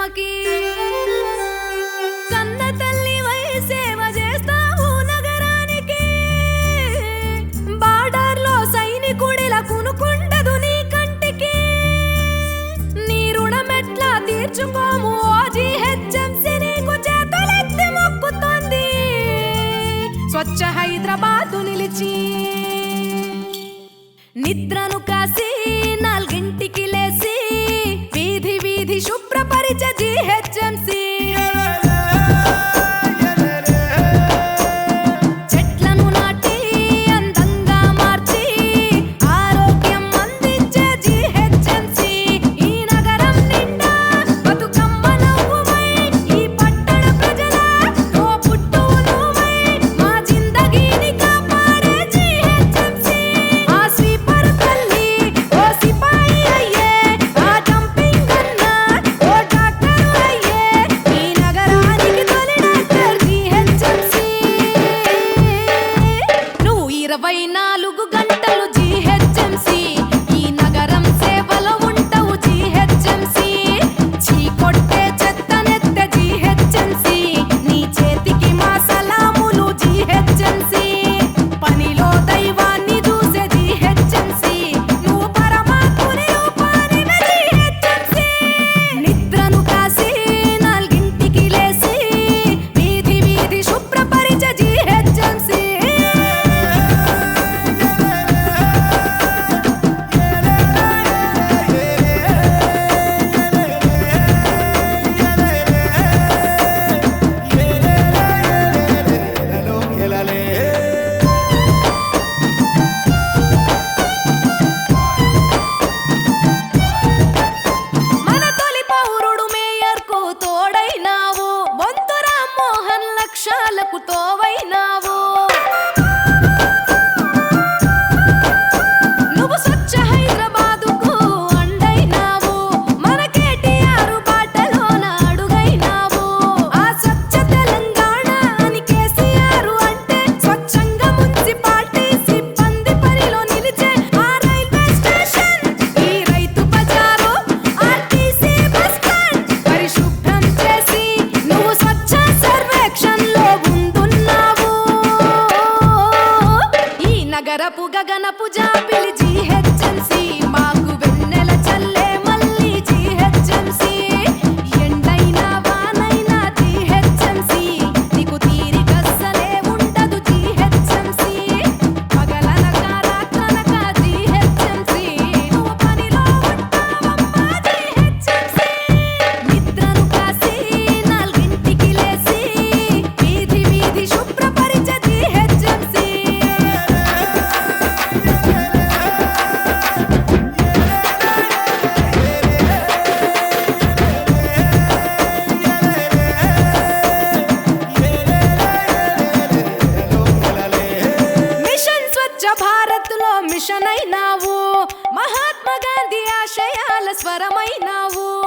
మాకి కన్న తల్లి వై సేవ చేస్తావు నగరానికి బార్డర్ లో సైనికుడిలా కునుకుండదు నీ కంటికి నీ రుణమెట్లా తీర్చుకోము ఓ జీహెచ్ఎంసీ నీకు చేతులెత్తి మొక్కుతోంది స్వచ్ఛ హైదరాబాదు నిలిచి నిద్రను కాసి నాలుగింటికి లేసి వీధి వీధి శుభ్రపరిచ జీహెచ్ఎంసీ చెట్లను నాటి అందంగా మార్చి ఆరోగ్యం అందించే జీహెచ్ఎంసీ ఈ నగరం నిండా బతుకమ్మ నవ్వువై ఈ పట్టణ ప్రజల తోబుట్టువు నువ్వై మా జిందగీని కాపాడే జీహెచ్ఎంసీ ఆ స్వీపర్ తల్లి ఓ సిపాయి అయ్యే ఆ జంపింగ్ అన్న ఓ డాక్టర్ అయ్యే ఈ నగరానికి తొలి డాక్టర్ జీహెచ్ఎంసీ నువ్వు ఇరవై నాలుగు గంటలు జీహెచ్ఎంసీ ఈ నగరం సేవలో ఉంటావు జీహెచ్ఎంసీ చీకొట్టే చెత్తనెత్తే జీహెచ్ఎంసీ నీ చేతికి మా సలాములు జీహెచ్ఎంసీ పనిలో దైవాన్ని చూసే జీహెచ్ఎంసీ నువ్వు పరమాత్ముని రూపానివే జీహెచ్ఎంసీ నిద్రను కాసి నాలుగింటికి లేసి వీధి వీధి శుభ్రపరిచ జీహెచ్ఎంసీ మన తొలి పౌరుడు మేయర్కు తోడైనావు బొంతు రామ్మోహన్ లక్ష్యాలకు తోవైనావు నువ్వు స్వచ్ఛ హైదరాబాదుకు అండైనావు మన కేటీఆర్ బాటలోన అడుగైనావు ఆ స్వచ్ఛ తెలంగాణ అని కేసీఆర్ అంటే స్వచ్ఛంగా మున్సిపాలిటీ సిబ్బంది పనిలో నిలిచే ఆ రైల్వే స్టేషన్ ఈ రైతు బజారు ఆర్టీసీ బస్ స్టాండ్ పరిశుభ్రం చేసి నువ్వు స్వచ్ఛ సర్వేక్షణలో ముందున్నావు ఈ నగరపు గగనపు జాబిలి జీహెచ్ఎంసీ మాకు వెన్నెల చల్లే మళ్ళీ జీహెచ్ఎంసీ ఎండైనా వానైనా జీహెచ్ఎంసీ నీకు తీరికస్సలే ఉండదు జీహెచ్ఎంసీ పగలనక రాత్రనక జీహెచ్ఎంసీ నువ్వు పనిలో ఉంటావమ్మా జీహెచ్ఎంసీ నిద్రను కాసి నాలుగింటికి లేసి వీధి వీధి శుభ్రపరిచ జీహెచ్ఎంసీ మిషన్ స్వచ్ఛ భారత్ లో మిషన్ అయినావు మహాత్మా గాంధీ ఆశయాల స్వరమైనావు